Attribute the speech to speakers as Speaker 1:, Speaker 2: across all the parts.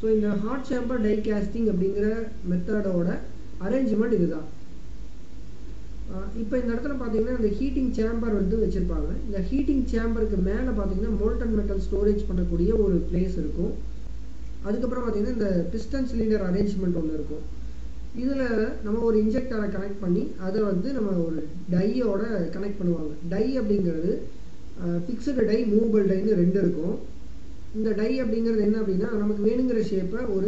Speaker 1: so இந்த hot chamber tie casting அப்படிங்கிற மெத்தடோட arrangement இதுதான் இப்போ இந்த இடத்துல பார்த்தீங்கன்னா இந்த ஹீட்டிங் சேம்பர் வந்து வச்சுருப்பாங்க இந்த ஹீட்டிங் சேம்பருக்கு மேலே பார்த்தீங்கன்னா மோல்டன் மெட்டல் ஸ்டோரேஜ் பண்ணக்கூடிய ஒரு பிளேஸ் இருக்கும் அதுக்கப்புறம் பார்த்தீங்கன்னா இந்த பிஸ்டன் சிலிண்டர் அரேஞ்ச்மெண்ட் ஒன்று இருக்கும் இதில் நம்ம ஒரு இன்ஜெக்டரை கனெக்ட் பண்ணி அதை வந்து நம்ம ஒரு டையோட கனெக்ட் பண்ணுவாங்க டை அப்படிங்கிறது ஃபிக்ஸடு டை மூவபிள் டைன்னு ரெண்டு இருக்கும் இந்த டை அப்படிங்கிறது என்ன அப்படின்னா நமக்கு வேணுங்கிற ஷேப்பை ஒரு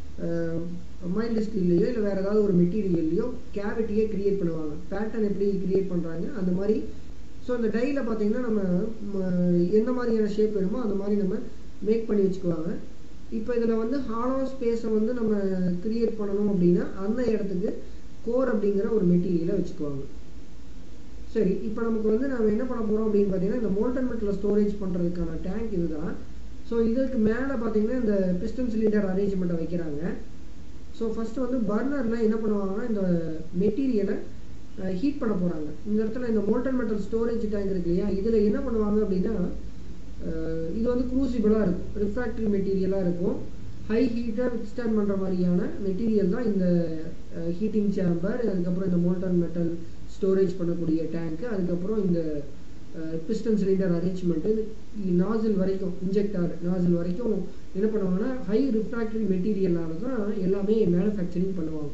Speaker 1: மைல்டு ஸ்டீல்லையோ இல்லை வேறு ஏதாவது ஒரு மெட்டீரியல்லையோ கேவிட்டியே க்ரியேட் பண்ணுவாங்க பேட்டர்ன் எப்படி க்ரியேட் பண்ணுறாங்க அந்த மாதிரி ஸோ அந்த டையில் பார்த்தீங்கன்னா நம்ம எந்த மாதிரியான ஷேப் வேணுமோ அந்த மாதிரி நம்ம மேக் பண்ணி வச்சுக்குவாங்க இப்போ இதில் வந்து ஹாலோ ஸ்பேஸை வந்து நம்ம க்ரியேட் பண்ணணும் அப்படின்னா அந்த இடத்துக்கு கோர் அப்படிங்கிற ஒரு மெட்டீரியலை வச்சுக்குவாங்க சரி இப்போ நமக்கு வந்து நம்ம என்ன பண்ண போகிறோம் அப்படின்னு பார்த்தீங்கன்னா இந்த மோல்டன் மெட்டலில் ஸ்டோரேஜ் பண்ணுறதுக்கான டேங்க் இதுதான் ஸோ இதுக்கு மேலே பார்த்தீங்கன்னா இந்த பிஸ்டன் சிலிண்டர் அரேஞ்ச்மெண்ட்டை வைக்கிறாங்க ஸோ ஃபஸ்ட்டு வந்து பர்னரில் என்ன பண்ணுவாங்கன்னா இந்த மெட்டீரியலை ஹீட் பண்ண போகிறாங்க இந்த இடத்துல இந்த மோல்டன் மெட்டல் ஸ்டோரேஜ் டேங்க் இருக்கு இல்லையா இதில் என்ன பண்ணுவாங்க அப்படின்னா இது வந்து க்ரூசிபிளாக இருக்கும் ரிஃப்ராக்டரி மெட்டீரியலாக இருக்கும் ஹை ஹீட்டை வித்ஸ்டாண்ட் பண்ணுற மாதிரியான மெட்டீரியல் தான் இந்த ஹீட்டிங் சேம்பர் அதுக்கப்புறம் இந்த மோல்டன் மெட்டல் ஸ்டோரேஜ் பண்ணக்கூடிய டேங்க்கு அதுக்கப்புறம் இந்த பிஸ்டன் சிலிண்டர் அரேஞ்ச்மெண்ட்டு நாசில் வரைக்கும் இன்ஜெக்டார் நாசில் வரைக்கும் என்ன பண்ணுவாங்கன்னா ஹை ரிஃப்ராக்டரி மெட்டீரியலால தான் எல்லாமே மேனுஃபேக்சரிங் பண்ணுவாங்க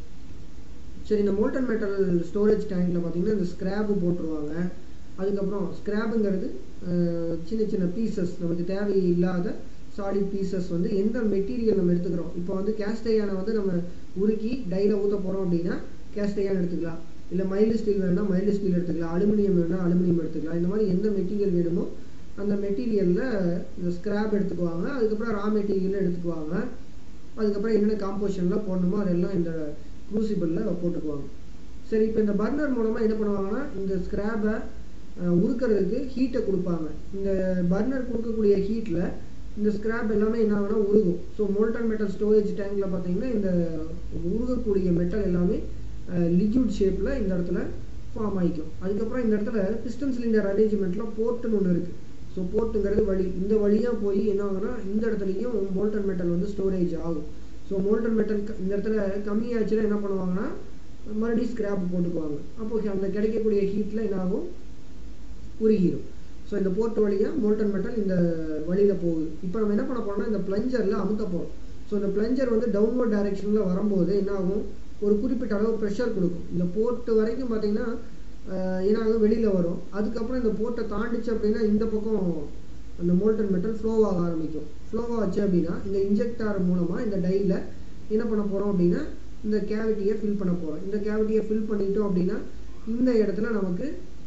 Speaker 1: சரி இந்த மோல்டன் மெட்டல் ஸ்டோரேஜ் டேங்க்கில் பார்த்தீங்கன்னா இந்த ஸ்க்ராப்பு போட்டுருவாங்க அதுக்கப்புறம் ஸ்க்ராப்புங்கிறது சின்ன சின்ன பீசஸ் நமக்கு தேவையில்லாத சாலிட் பீசஸ் வந்து எந்த மெட்டீரியல் நம்ம எடுத்துக்கிறோம் இப்போ வந்து கேஸ்டையானை வந்து நம்ம உருக்கி டையில் ஊற்ற போகிறோம் அப்படின்னா கேஸ்டையான் எடுத்துக்கலாம் இல்லை மைல்டு ஸ்டீல் வேணும்னா மைல்டு ஸ்டீல் எடுத்துக்கலாம் அலுமினியம் வேணும்னா அலுமினியம் எடுத்துக்கலாம் இந்த மாதிரி எந்த மெட்டீரியல் வேணுமோ அந்த மெட்டீரியலில் இந்த ஸ்க்ராப் எடுத்துக்குவாங்க அதுக்கப்புறம் ரா மெட்டீரியல் எடுத்துக்குவாங்க அதுக்கப்புறம் என்னென்ன காம்போசிஷனில் போடணுமோ அதெல்லாம் இந்த க்ரூசிபிளில் போட்டுக்குவாங்க சரி இப்போ இந்த பர்னர் மூலமாக என்ன பண்ணுவாங்கன்னா இந்த ஸ்க்ராப்பை உருக்கிறதுக்கு ஹீட்டை கொடுப்பாங்க இந்த பர்னர் கொடுக்கக்கூடிய ஹீட்டில் இந்த ஸ்க்ராப் எல்லாமே என்ன ஆகுனா உருகும் ஸோ மோல்டன் மெட்டல் ஸ்டோரேஜ் டேங்கில் பார்த்தீங்கன்னா இந்த உருகக்கூடிய மெட்டல் எல்லாமே லிக்யூட் ஷேப்பில் இந்த இடத்துல ஃபார்ம் ஆகிக்கும் அதுக்கப்புறம் இந்த இடத்துல பிஸ்டன் சிலிண்டர் அரேஞ்ச்மெண்ட்டில் போர்ட்டுன்னு ஒன்று இருக்குது ஸோ போர்ட்டுங்கிறது வழி இந்த வழியாக போய் என்ன ஆகுனா இந்த இடத்துலையும் மோல்டன் மெட்டல் வந்து ஸ்டோரேஜ் ஆகும் ஸோ மோல்டன் மெட்டல் இந்த இடத்துல கம்மியாச்சுன்னா என்ன பண்ணுவாங்கன்னா மறுபடியும் ஸ்கிராப் போட்டுக்குவாங்க அப்போ அந்த கிடைக்கக்கூடிய ஹீட்டில் என்ன ஆகும் உருகிடும் ஸோ இந்த போர்ட் வழியாக மோல்டன் மெட்டல் இந்த வழியில் போகுது இப்போ நம்ம என்ன பண்ண போறோம்னா இந்த பிளஞ்சரில் அமுத்த போகிறோம் ஸோ இந்த பிளஞ்சர் வந்து டவுன்வர்ட் டைரெக்ஷனில் வரும்போது என்ன ஆகும் ஒரு குறிப்பிட்ட அளவு ப்ரெஷர் கொடுக்கும் இந்த போர்ட்டு வரைக்கும் பார்த்தீங்கன்னா என்ன ஆகும் வெளியில் வரும் அதுக்கப்புறம் இந்த போர்ட்டை தாண்டிச்சு அப்படின்னா இந்த பக்கம் அந்த மோல்டன் மெட்டல் ஃப்ளோவாக ஆரம்பிக்கும் ஃப்ளோவாச்சு அப்படின்னா இந்த இன்ஜெக்டார் மூலமாக இந்த டையில் என்ன பண்ண போகிறோம் அப்படின்னா இந்த கேவிட்டியை ஃபில் பண்ண போகிறோம் இந்த கேவிட்டியை ஃபில் பண்ணிட்டோம் அப்படின்னா இந்த இடத்துல நமக்கு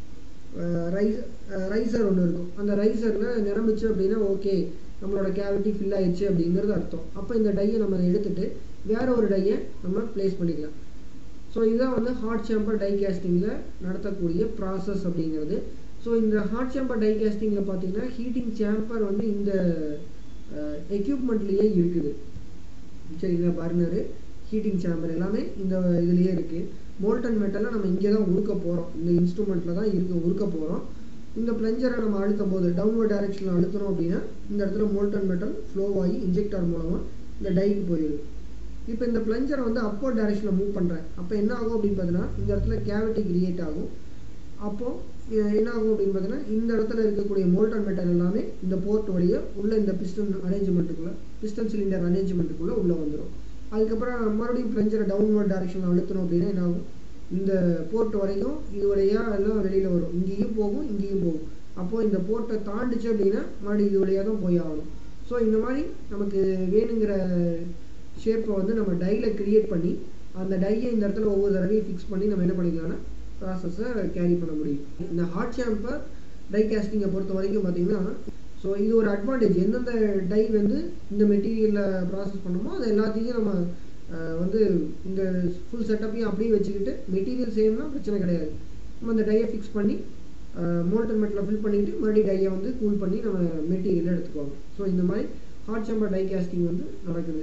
Speaker 1: ரைஸ் ரைசர் ஒன்று இருக்கும் அந்த ரைசரில் நிரம்பிச்சு அப்படின்னா ஓகே நம்மளோட கேவிட்டி ஃபில் ஆயிடுச்சு அப்படிங்கிறது அர்த்தம் அப்போ இந்த டையை நம்ம எடுத்துகிட்டு வேற ஒரு டையை நம்ம ப்ளேஸ் பண்ணிக்கலாம் ஸோ இதுதான் வந்து ஹாட் சேம்பர் டை கேஸ்டிங்கில் நடத்தக்கூடிய ப்ராசஸ் அப்படிங்கிறது ஸோ இந்த ஹாட் சேம்பர் டை கேஸ்டிங்கில் பார்த்தீங்கன்னா ஹீட்டிங் சேம்பர் வந்து இந்த எக்யூப்மெண்ட்லேயே இருக்குது சரிங்களா பர்னரு ஹீட்டிங் சேம்பர் எல்லாமே இந்த இதுலேயே இருக்குது மோல்டன் மெட்டலை நம்ம இங்கே தான் உருக்க போகிறோம் இந்த இன்ஸ்ட்ருமெண்ட்டில் தான் இருக்க உருக்க போகிறோம் இந்த பிளஞ்சரை நம்ம அழுத்தும் போது டவுன்வர்ட் டைரக்ஷனில் அழுத்தணும் அப்படின்னா இந்த இடத்துல மோல்டன் மெட்டல் ஃப்ளோ ஆகி இன்ஜெக்டர் மூலமாக இந்த டைக்கு போயிடுது இப்போ இந்த பிளஞ்சரை வந்து அப்போர்ட் டைரக்ஷனில் மூவ் பண்ணுறேன் அப்போ என்ன ஆகும் அப்படின்னு பார்த்தீங்கன்னா இந்த இடத்துல கேவிட்டி கிரியேட் ஆகும் அப்போது என்ன ஆகும் அப்படின்னு பார்த்தீங்கன்னா இந்த இடத்துல இருக்கக்கூடிய மோல்டன் மெட்டல் எல்லாமே இந்த போர்ட் வழியாக உள்ள இந்த பிஸ்டன் அரேஞ்ச்மெண்ட்டுக்குள்ளே பிஸ்டன் சிலிண்டர் அரேஞ்ச்மெண்ட்டுக்குள்ளே உள்ளே வந்துடும் அதுக்கப்புறம் மறுபடியும் பிளஞ்சரை டவுன்வர்ட் டைரக்ஷனில் அழுத்தணும் அப்படின்னா என்ன ஆகும் இந்த போர்ட் வரைக்கும் இது வழியாக எல்லாம் வெளியில் வரும் இங்கேயும் போகும் இங்கேயும் போகும் அப்போது இந்த போர்ட்டை தாண்டிச்சு அப்படின்னா மறுபடியும் இது வழியாக தான் போய் ஆகணும் ஸோ இந்த மாதிரி நமக்கு வேணுங்கிற ஷேப்பை வந்து நம்ம டையில் க்ரியேட் பண்ணி அந்த டையை இந்த இடத்துல ஒவ்வொரு தடவையும் ஃபிக்ஸ் பண்ணி நம்ம என்ன பண்ணிக்கலாம்னா ப்ராசஸை கேரி பண்ண முடியும் இந்த ஹாட் ஷாம்பர் டை கேஸ்டிங்கை பொறுத்த வரைக்கும் பார்த்தீங்கன்னா ஸோ இது ஒரு அட்வான்டேஜ் எந்தெந்த டை வந்து இந்த மெட்டீரியலில் ப்ராசஸ் பண்ணணுமோ அது எல்லாத்தையும் நம்ம வந்து இந்த ஃபுல் செட்டப்பையும் அப்படியே வச்சுக்கிட்டு மெட்டீரியல் சேம்னா பிரச்சனை கிடையாது நம்ம அந்த டையை ஃபிக்ஸ் பண்ணி மோல்டன் மெட்டில் ஃபில் பண்ணிவிட்டு மறுபடியும் டையை வந்து கூல் பண்ணி நம்ம மெட்டீரியலை எடுத்துக்குவோம் ஸோ இந்த மாதிரி ஹாட் சாம்பர் டை கேஸ்டிங் வந்து நடக்குது